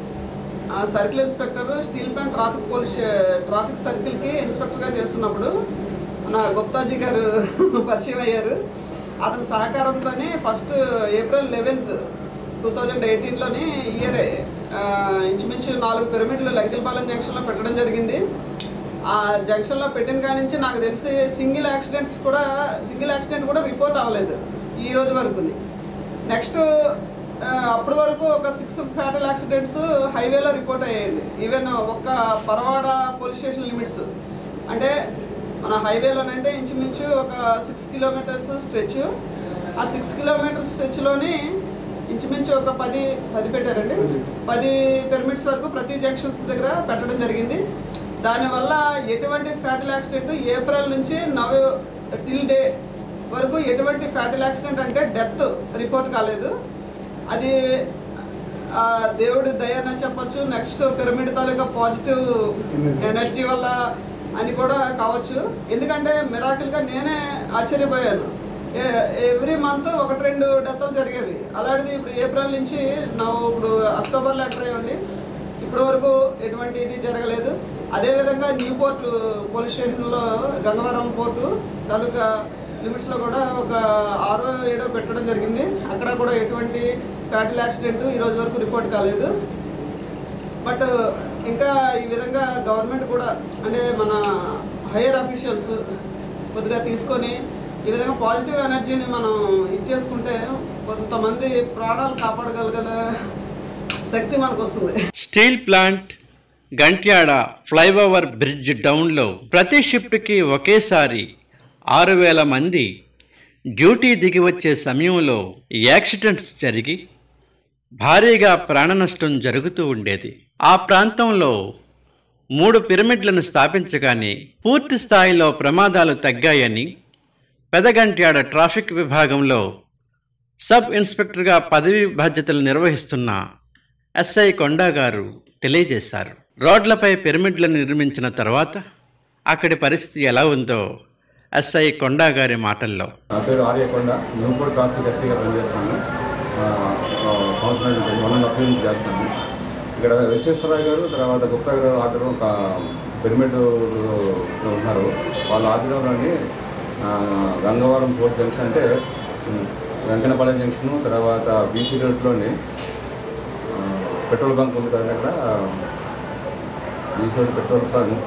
ఆ circle inspector steel plant traffic police traffic సర్కిల్కి ఇన్స్పెక్టర్గా చేస్తున్నప్పుడు మన గుప్తాజీ గారు పరిచయం అయ్యారు అతని సహకారంతోనే first April eleventh two thousand ఎయిటీన్లోని year ఇంచుమించు నాలుగు పిరమిడ్లు లంకిల్పాలెం జంక్షన్లో పెట్టడం జరిగింది ఆ జంక్షన్లో పెట్టిన కాడి నుంచి నాకు తెలిసి సింగిల్ యాక్సిడెంట్స్ కూడా సింగిల్ యాక్సిడెంట్ కూడా రిపోర్ట్ అవ్వలేదు ఈ రోజు వరకు నెక్స్ట్ అప్పటి వరకు ఒక సిక్స్ ఫ్యాటల్ యాక్సిడెంట్స్ హైవేలో రిపోర్ట్ అయ్యాయండి ఈవెన్ ఒక్క పరవాడ పోలీస్ స్టేషన్ లిమిట్స్ అంటే మన హైవేలోనంటే ఇంచుమించు ఒక సిక్స్ కిలోమీటర్స్ స్ట్రెచ్ ఆ సిక్స్ కిలోమీటర్స్ స్ట్రెచ్లోని ఇంచుమించు ఒక పది పది పెట్టారండి పది పిరమిడ్స్ వరకు ప్రతి జంక్షన్స్ దగ్గర పెట్టడం జరిగింది దానివల్ల ఎటువంటి ఫ్యాటల్ యాక్సిడెంట్ ఏప్రిల్ నుంచి నవ టిల్ డే వరకు ఎటువంటి ఫ్యాటల్ యాక్సిడెంట్ అంటే డెత్ రిపోర్ట్ కాలేదు అది ఆ దేవుడి దయన చెప్పొచ్చు నెక్స్ట్ పిరమిడ్ తాలూకా పాజిటివ్ ఎనర్జీ వల్ల అని కూడా కావచ్చు ఎందుకంటే మిరాకిల్గా నేనే ఆశ్చర్యపోయాను ఎవ్రీ మంత్ ఒకటి రెండు డెత్లు జరిగేవి అలాంటిది ఇప్పుడు ఏప్రిల్ నుంచి నా ఇప్పుడు అక్టోబర్లో ఎంటర్ అయ్యండి ఇప్పటి వరకు ఎటువంటి ఇది జరగలేదు అదేవిధంగా న్యూ పోర్ట్ పోలీస్ స్టేషన్లో గంగవరం పోర్టు తాలూకా లిమిట్స్లో కూడా ఒక ఆరో ఏడో పెట్టడం జరిగింది అక్కడ కూడా ఎటువంటి ఫ్యాటల్ యాక్సిడెంట్ ఈ రోజు వరకు రిపోర్ట్ కాలేదు బట్ ఇంకా ఈ విధంగా గవర్నమెంట్ కూడా అంటే మన హైయర్ అఫీషియల్స్ కొద్దిగా తీసుకొని ఈ విధంగా పాజిటివ్ ఎనర్జీని మనం ఇచ్చేసుకుంటే కొంతమంది ప్రాణాలు కాపాడగలిగిన శక్తి మనకు వస్తుంది steel plant Gantyada flyover bridge డౌన్లో ప్రతి షిఫ్ట్కి ఒకేసారి ఆరు వేల మంది డ్యూటీ దిగి వచ్చే సమయంలో యాక్సిడెంట్స్ జరిగి భారీగా ప్రాణ నష్టం జరుగుతూ ఉండేది ఆ ప్రాంతంలో మూడు పిరమిడ్లను స్థాపించగానే పూర్తి స్థాయిలో ప్రమాదాలు తగ్గాయని పెదగంట్యాడ ట్రాఫిక్ విభాగంలో సబ్ ఇన్స్పెక్టర్గా పదవి బాధ్యతలు నిర్వహిస్తున్న ఎస్ఐ కొండా గారు తెలియజేశారు రోడ్లపై పిరమిడ్లను నిర్మించిన తర్వాత అక్కడి పరిస్థితి ఎలా ఉందో ఎస్ఐ కొండా గారి మాటల్లో నా పేరు ఆర్యకొండ న్యూపోర్ట్ ట్రాఫిక్ ఎస్సీగా పనిచేస్తాను ఆ, ఆ, సంవత్సరం నుంచి వన్ అండ్ హాఫ్ ఇయర్ నుంచి చేస్తాను ఇక్కడ విశ్వేశ్వరరావు గారు తర్వాత గుప్తా గారు ఆధ్వర్యం ఒక పిరమిడ్ ఉన్నారు వాళ్ళ ఆధ్వర్యంలోని ఆ, గంగవరం పోర్ట్ జంక్షన్ అంటే ఉమ్, వెంకనపాలెం జంక్షను తర్వాత బీసీ రోడ్లోని ఆ, పెట్రోల్ బంక్ ఉంది కదండి అక్కడ BC road petrol bunk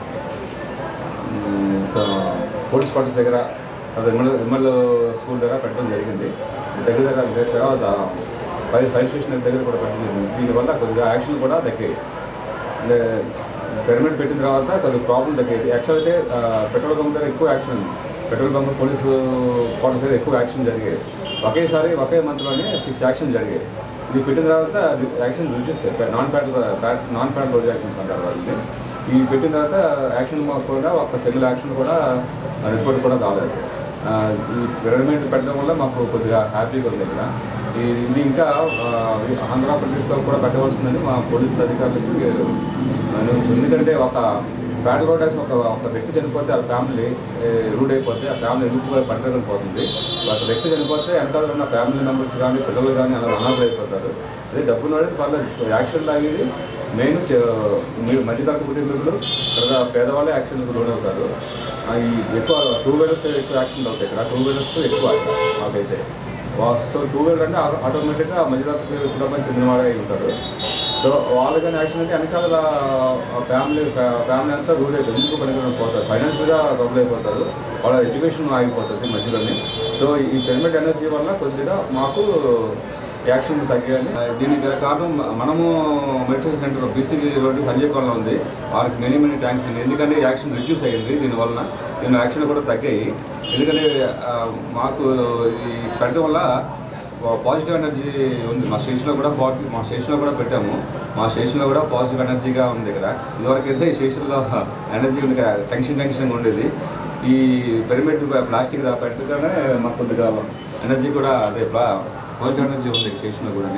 hmm, so police quarters దగ్గర అది ఎమ్మెల్యే ఎమ్మెల్యే స్కూల్ దగ్గర పెట్టడం జరిగింది దగ్గర దగ్గర దగ్గర తర్వాత ఫైర్ ఫైర్ స్టేషన్ దగ్గర కూడా పెట్టడం జరిగింది దీనివల్ల కొద్దిగా యాక్షన్ కూడా తగ్గాయి అంటే పిరమిడ్ పెట్టిన తర్వాత కొద్దిగా ప్రాబ్లం తగ్గేది యాక్చువల్ అయితే ఆ, పెట్రోల్ బంక్ దగ్గర ఎక్కువ యాక్షన్ ఉంది పెట్రోల్ బంక్ పోలీసు క్వార్టర్స్ దగ్గర ఎక్కువ యాక్షన్ జరిగాయి ఒకేసారి ఒకే మంత్లోనే సిక్స్ యాక్షన్ జరిగాయి ఇది పెట్టిన తర్వాత action reduce non fat fat non fat రోజు యాక్షన్స్ అంటారు వాళ్ళని ఈ పెట్టిన తర్వాత యాక్షన్ కూడా ఒక సెకండ్ యాక్షన్ కూడా రిపోర్ట్ కూడా కాలేదు ఆ, ఈ పిరమిడ్ పెట్టడం వల్ల మాకు కొద్దిగా హ్యాపీగా ఉంది ఇక్కడ ఈ- ఇది ఇంకా ఆ, ఆంధ్రప్రదేశ్లో కూడా పెట్టవలసిందని మా పోలీస్ అధికారులకి నేను ఎందుకంటే ఒక ఫ్యాట్ రోడక్స్ ఒక ఒక వ్యక్తి చనిపోతే ఆ ఫ్యామిలీ రూడ్ అయిపోతే ఆ ఫ్యామిలీ ఎందుకు కూడా పట్టలేకపోతుంది ఒక వ్యక్తి చనిపోతే వెనకాల ఉన్న ఫ్యామిలీ మెంబర్స్ కానీ పిల్లలు కానీ అలా అనాథలు అయిపోతారు అదే డబ్బు నోడేది వాళ్ళ యాక్షన్ లాగేది మెయిన్ మీరు మధ్యతరగతి కుటుంబీకులు తర్వాత పేదవాళ్ళే యాక్షన్కి లోన్ అవుతారు ఆ, ఈ ఎక్కువ టూ వీలర్స్ ఎక్కువ యాక్షన్ అవుతాయి ఇక్కడ టూ వీలర్స్ ఎక్కువ మాకైతే వా- సో టూ వీలర్ అంటే ఆ- ఆటోమేటిక్గా మధ్యతరగతి కుటుంబానికి చెందినవాడే అయి ఉంటారు సో వాళ్ళకని యాక్షన్ అంటే వెనకాల ఫ్యామిలీ ఫ్యామిలీ అంతా రూల్ అయిపోతుంది ఎందుకు పనికి పోతారు ఫైనాన్షియల్గా ట్రబుల్ అయిపోతారు వాళ్ళ ఎడ్యుకేషన్ ఆగిపోతుంది మధ్యలోనే సో ఈ పిరమిడ్ ఎనర్జీ వల్ల కొద్దిగా మాకు యాక్షన్ తగ్గాయని దీనికి గల కారణం మనము meditation centre BC road Sanjay కాలంలో ఉంది వాళ్ళకి మెనీ మెనీ థ్యాంక్స్ అండి ఎందుకంటే యాక్షన్ రిడ్యూస్ అయ్యింది దీనివల్ల దీని యాక్షన్ కూడా తగ్గాయి ఎందుకంటే ఆ, మాకు ఈ పెట్టడం వల్ల పాజిటివ్ ఎనర్జీ ఉంది మా స్టేషన్లో కూడా పాజిటివ్ మా స్టేషన్లో కూడా పెట్టాము మా స్టేషన్లో కూడా పాజిటివ్ ఎనర్జీగా ఉంది ఇక్కడ ఇదివరకు అయితే ఈ స్టేషన్లో ఎనర్జీ ఉంది కదా, టెన్షన్ టెన్షన్గా ఉండేది ఈ పిరమిడ్ ప్లాస్టిక్ దా పెట్టగానే మాకు కొద్దిగా ఎనర్జీ కూడా అదే పాజిటివ్ ఎనర్జీ ఉంది ఈ స్టేషన్లో కూడా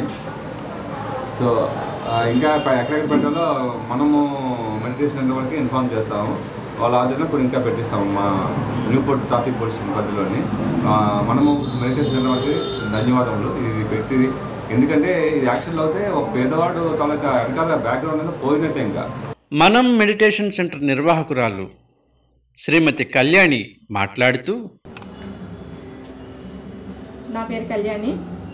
సో ఆ, ఇంకా ప- ఎక్కడెక్కడ పెట్టాలో మనము మెడిటేషన్ సెంటర్ వరకు ఇన్ఫార్మ్ చేస్తాము వాళ్ళ ఆధ్వర్యంలో ఇప్పుడు ఇంకా పెట్టిస్తాము మా న్యూపోర్ట్ ట్రాఫిక్ పోలీస్ పరిధిలోని ఆ, మనము మెడిటేషన్ సెంటర్ వరకు ధన్యవాదములు ఇది పెట్టి ఎందుకంటే ఇది యాక్షన్లో అయితే ఒక పేదవాడు తాలూకా వెనకాల బ్యాక్గ్రౌండ్ అనేది పోయినట్టే ఇంకా మనం మెడిటేషన్ సెంటర్ నిర్వాహకురాలు శ్రీమతి కళ్యాణి మాట్లాడుతూ నా పేరు కళ్యాణి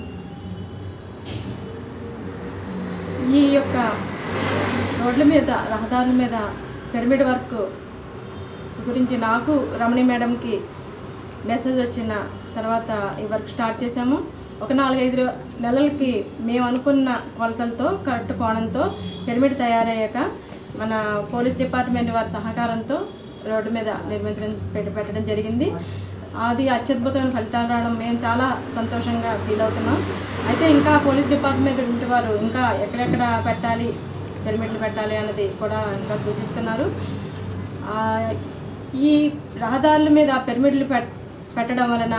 ఈ యొక్క రోడ్ల మీద రహదారుల మీద పిరమిడ్ వర్క్ గురించి నాకు రమణి మేడంకి మెసేజ్ వచ్చిన తర్వాత ఈ వర్క్ స్టార్ట్ చేశాము ఒక నాలుగైదు రో- నెలలకి మేము అనుకున్న కొలతలతో కరెక్ట్ కోణంతో పిరమిడ్ తయారయ్యాక మన పోలీస్ డిపార్ట్మెంట్ వారి సహకారంతో రోడ్డు మీద నిర్మించడం పెట్టి పెట్టడం జరిగింది అది అత్యద్భుతమైన ఫలితాలు రావడం మేము చాలా సంతోషంగా ఫీల్ అవుతున్నాం అయితే ఇంకా పోలీస్ డిపార్ట్మెంట్ వారు ఇంకా ఎక్కడెక్కడ పెట్టాలి పిరమిడ్లు పెట్టాలి అన్నది కూడా ఇంకా సూచిస్తున్నారు ఆ, ఈ రహదారుల మీద పిరమిడ్లు పెట్ పెట్టడం వలన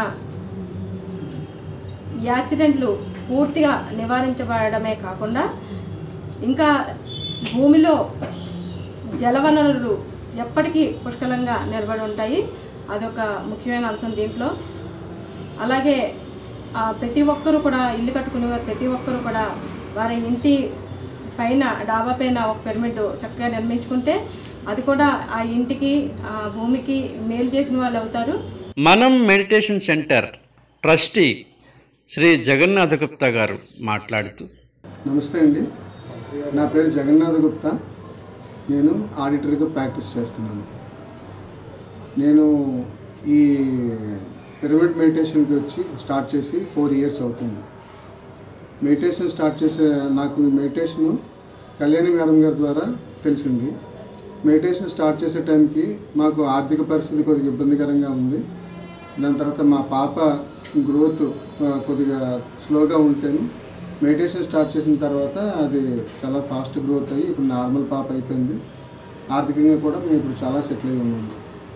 ఈ యాక్సిడెంట్లు పూర్తిగా నివారించబడమే కాకుండా ఇంకా భూమిలో జలవనరులు ఎప్పటికీ పుష్కలంగా నిలబడి ఉంటాయి అదొక ముఖ్యమైన అంశం దీంట్లో అలాగే ఆ, ప్రతి ఒక్కరూ కూడా ఇల్లు కట్టుకునేవారు ప్రతి ఒక్కరూ కూడా వారి ఇంటి పైన డాబా పైన ఒక పిరమిడ్ చక్కగా నిర్మించుకుంటే అది కూడా ఆ ఇంటికి ఆ భూమికి మేలు చేసిన వాళ్ళు అవుతారు మనం meditation centre trustee Shri Jagannatha Gupta గారు మాట్లాడుతూ నమస్తే అండి నా పేరు జగన్నాథ్ గుప్తా నేను ఆడిటర్గా ప్రాక్టీస్ చేస్తున్నాను నేను ఈ పిరమిడ్ మెడిటేషన్కి వచ్చి స్టార్ట్ చేసి ఫోర్ ఇయర్స్ అవుతుంది మెడిటేషన్ స్టార్ట్ చేసే నాకు ఈ మెడిటేషన్ కళ్యాణి మేడం గారి ద్వారా తెలిసింది మెడిటేషన్ స్టార్ట్ చేసే టైంకి మాకు ఆర్థిక పరిస్థితి కొద్దిగా ఇబ్బందికరంగా ఉంది దాని తర్వాత మా పాప గ్రోత్ ఆ, కొద్దిగా స్లోగా ఉంటేను మెడిటేషన్ స్టార్ట్ చేసిన తర్వాత అది చాలా ఫాస్ట్ గ్రోత్ అయ్యి ఇప్పుడు నార్మల్ పాప అయిపోయింది ఆర్థికంగా కూడా మేము ఇప్పుడు చాలా సెటిల్ అయి ఉన్నాము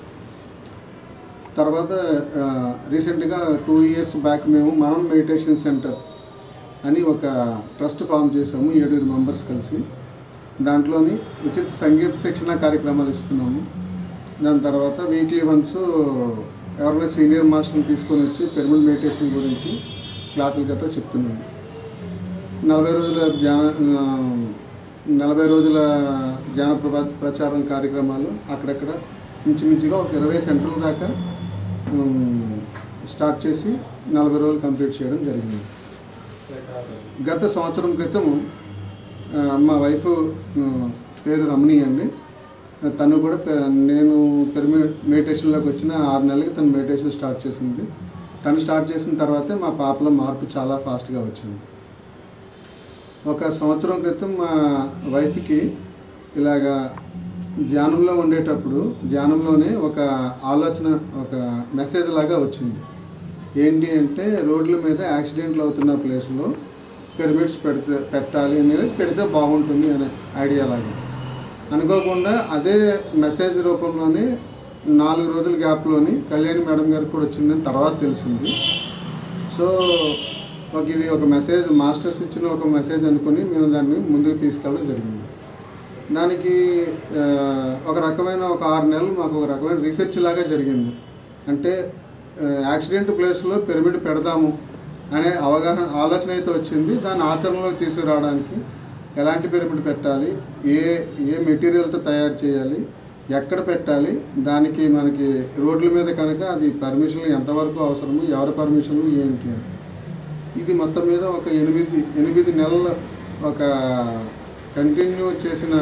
తర్వాత ఆ, రీసెంట్గా టూ ఇయర్స్ బ్యాక్ మేము మనం మెడిటేషన్ సెంటర్ అని ఒక ట్రస్ట్ ఫామ్ చేసాము ఏడుగురు మెంబర్స్ కలిసి దాంట్లోని ఉచిత సంగీత శిక్షణ కార్యక్రమాలు ఇస్తున్నాము దాని తర్వాత వీక్లీ వన్స్ ఎవరైనా సీనియర్ మాస్టర్ని తీసుకొని వచ్చి పిరమిడ్ మెడిటేషన్ గురించి క్లాసులు గట్రా చెప్తున్నాము నలభై రోజుల ధ్యాన ఆ, నలభై రోజుల ధ్యాన ప్రభా ప్రచారం కార్యక్రమాలు అక్కడక్కడ ఇంచుమించుగా ఒక ఇరవై సెంటర్ల దాకా ఉమ్, స్టార్ట్ చేసి నలభై రోజులు కంప్లీట్ చేయడం జరిగింది గత సంవత్సరం క్రితం ఆ, మా వైఫ్ ఆ, పేరు రమణి అండి తను కూడా పె- నేను పెరిమి మెడిటేషన్లోకి వచ్చిన ఆరు నెలలకి తను మెడిటేషన్ స్టార్ట్ చేసింది తను స్టార్ట్ చేసిన తర్వాతే మా పాపలో మార్పు చాలా ఫాస్ట్గా వచ్చింది ఒక సంవత్సరం క్రితం మా వైఫ్కి ఇలాగా ధ్యానంలో ఉండేటప్పుడు ధ్యానంలోనే ఒక ఆలోచన ఒక మెసేజ్ లాగా వచ్చింది ఏంటి అంటే రోడ్ల మీద యాక్సిడెంట్లు అవుతున్న ప్లేస్లో పిరమిడ్స్ పెడితే పెట్టాలి అనేది పెడితే బాగుంటుంది అనే ఐడియా లాగా అనుకోకుండా అదే మెసేజ్ రూపంలోనే నాలుగు రోజుల గ్యాప్లోని కళ్యాణి మేడం గారికి కూడా వచ్చిందని తర్వాత తెలిసింది సో ఒక ఇది ఒక మెసేజ్ మాస్టర్స్ ఇచ్చిన ఒక మెసేజ్ అనుకుని మేము దాన్ని ముందుకు తీసుకెళ్ళడం జరిగింది దానికి ఆ, ఒక రకమైన ఒక ఆరు నెలలు మాకు ఒక రకమైన రీసెర్చ్ లాగా జరిగింది అంటే ఆ, యాక్సిడెంట్ ప్లేస్లో పిరమిడ్ పెడదాము అనే అవగాహన ఆలోచన అయితే వచ్చింది దాన్ని ఆచరణలోకి తీసుకురావడానికి ఎలాంటి పిరమిడ్ పెట్టాలి ఏ ఏ మెటీరియల్తో తయారు చేయాలి ఎక్కడ పెట్టాలి దానికి మనకి రోడ్ల మీద కనుక అది పర్మిషన్లు ఎంతవరకు అవసరము ఎవరి పర్మిషన్లు ఏంటి అని ఇది మొత్తం మీద ఒక ఎనిమిది ఎనిమిది నెలల ఒక కంటిన్యూ చేసిన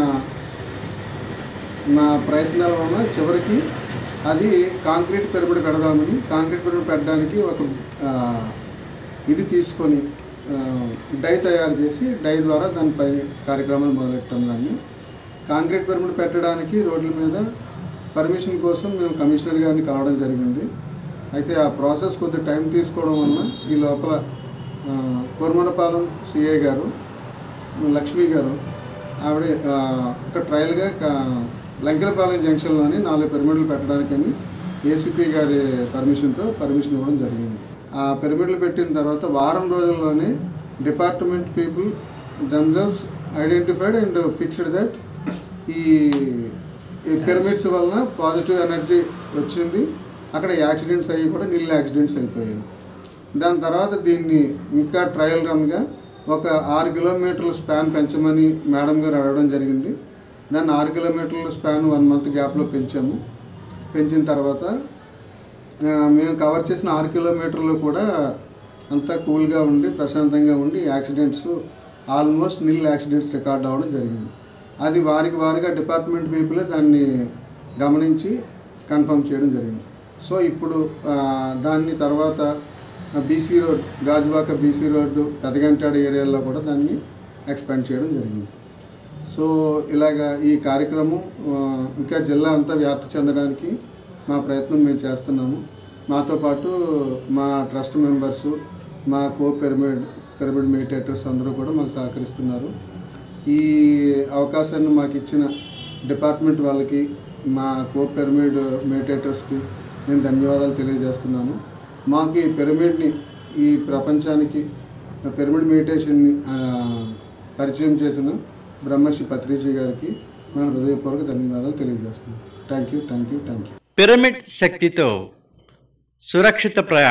నా ప్రయత్నాల వలన చివరికి అది కాంక్రీట్ పిరమిడ్ పెడదామని కాంక్రీట్ పిరమిడ్ పెట్టడానికి ఒక ఆ, ఇది తీసుకొని ఆ, డై తయారు చేసి డై ద్వారా దానిపై కార్యక్రమాలు మొదలెట్టడం దాన్ని కాంక్రీట్ పిరమిడ్ పెట్టడానికి రోడ్ల మీద పర్మిషన్ కోసం మేము కమిషనర్ గారిని కలవడం జరిగింది అయితే ఆ ప్రాసెస్ కొద్ది టైం తీసుకోవడం వలన ఈ లోపల ఆ, కోరమండపాలెం సిఐ గారు లక్ష్మి గారు ఆవిడ ఆ, ఒక ట్రయల్గా క- లంకెలపాలెం జంక్షన్లోని నాలుగు పిరమిడ్లు పెట్టడానికని ఏసీపీ గారి పర్మిషన్తో పర్మిషన్ ఇవ్వడం జరిగింది ఆ పిరమిడ్లు పెట్టిన తర్వాత వారం రోజుల్లోనే department people themselves identified and fixed that ఈ ఈ పిరమిడ్స్ వలన పాజిటివ్ ఎనర్జీ వచ్చింది అక్కడ యాక్సిడెంట్స్ అయ్యి కూడా నిల్ యాక్సిడెంట్స్ అయిపోయాయి దాని తర్వాత దీన్ని ఇంకా ట్రయల్ రన్గా ఒక ఆరు కిలోమీటర్ల స్పాన్ పెంచమని మేడం గారు అడగడం జరిగింది దాన్ని ఆరు కిలోమీటర్ల స్పాన్ వన్ మంత్ గ్యాప్లో పెంచాము పెంచిన తర్వాత ఆ, మేము కవర్ చేసిన ఆరు కిలోమీటర్లు కూడా అంతా కూల్గా ఉండి ప్రశాంతంగా ఉండి accidents almost nil accidents record అవ్వడం జరిగింది అది వారికి వారిగా డిపార్ట్మెంట్ పీపులే దాన్ని గమనించి కన్ఫర్మ్ చేయడం జరిగింది సో ఇప్పుడు ఆ, దాన్ని తర్వాత BC road Gajuwaka BC road Pedagantadu ఏరియాలో కూడా దాన్ని ఎక్స్పాండ్ చేయడం జరిగింది సో ఇలాగా ఈ కార్యక్రమం ఆ, ఇంకా జిల్లా అంతా వ్యాప్తి చెందడానికి మా ప్రయత్నం మేము చేస్తున్నాము మాతో పాటు మా ట్రస్ట్ మెంబర్సు మా కో పిరమిడ్ పిరమిడ్ మెడిటేటర్స్ అందరూ కూడా మాకు సహకరిస్తున్నారు ఈ అవకాశాన్ని మాకు ఇచ్చిన డిపార్ట్మెంట్ వాళ్ళకి మా కో పిరమిడ్ మెడిటేటర్స్కి నేను ధన్యవాదాలు తెలియజేస్తున్నాను మాకు ఈ పిరమిడ్ని ఈ ప్రపంచానికి పిరమిడ్ మెడిటేషన్ని ఆ, పరిచయం చేసిన బ్రహ్మర్షి పత్రిజీ గారికి మా హృదయపూర్వక ధన్యవాదాలు తెలియజేస్తున్నాను thank you thank you thank you pyramid శక్తితో సురక్షిత ప్రయాణం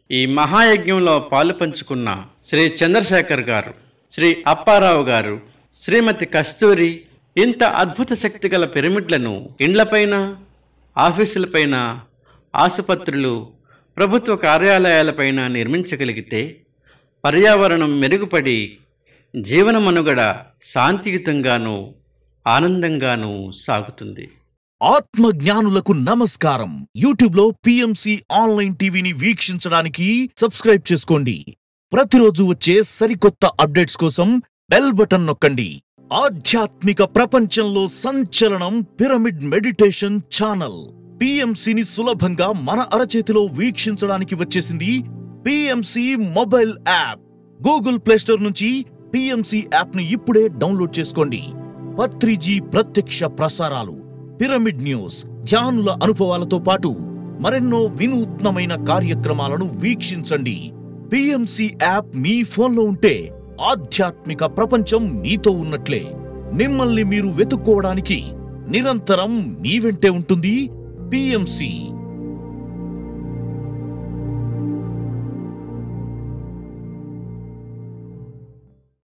ఈ మహాయజ్ఞంలో పాలు పంచుకున్న శ్రీ చంద్రశేఖర్ గారు శ్రీ అప్పారావు గారు శ్రీమతి కస్తూరి ఇంత అద్భుత శక్తి గల పిరమిడ్లను ఇండ్లపైన ఆఫీసులపైన ఆసుపత్రులు ప్రభుత్వ కార్యాలయాలపైన నిర్మించగలిగితే పర్యావరణం మెరుగుపడి జీవన మనుగడ శాంతియుతంగానూ ఆనందంగానూ సాగుతుంది ఆత్మ జ్ఞానులకు నమస్కారం యూట్యూబ్ లో పిఎంసి ఆన్లైన్ టీవీని వీక్షించడానికి సబ్స్క్రైబ్ చేసుకోండి ప్రతిరోజు వచ్చే సరికొత్త అప్డేట్స్ కోసం బెల్ బటన్ నొక్కండి ఆధ్యాత్మిక ప్రపంచంలో సంచలనం పిరమిడ్ మెడిటేషన్ ఛానల్ పిఎంసిని సులభంగా మన అరచేతిలో వీక్షించడానికి వచ్చేసింది PMC mobile app Google play store నుంచి పిఎంసి యాప్ ని ఇప్పుడే డౌన్లోడ్ చేసుకోండి పత్రిజీ ప్రత్యక్ష ప్రసారాలు పిరమిడ్ న్యూస్ ధ్యానుల అనుభవాలతో పాటు మరెన్నో వినూత్నమైన కార్యక్రమాలను వీక్షించండి పిఎంసి యాప్ మీ ఫోన్లో ఉంటే ఆధ్యాత్మిక ప్రపంచం మీతో ఉన్నట్లే మిమ్మల్ని మీరు వెతుక్కోవడానికి నిరంతరం మీ వెంటే ఉంటుంది పిఎంసి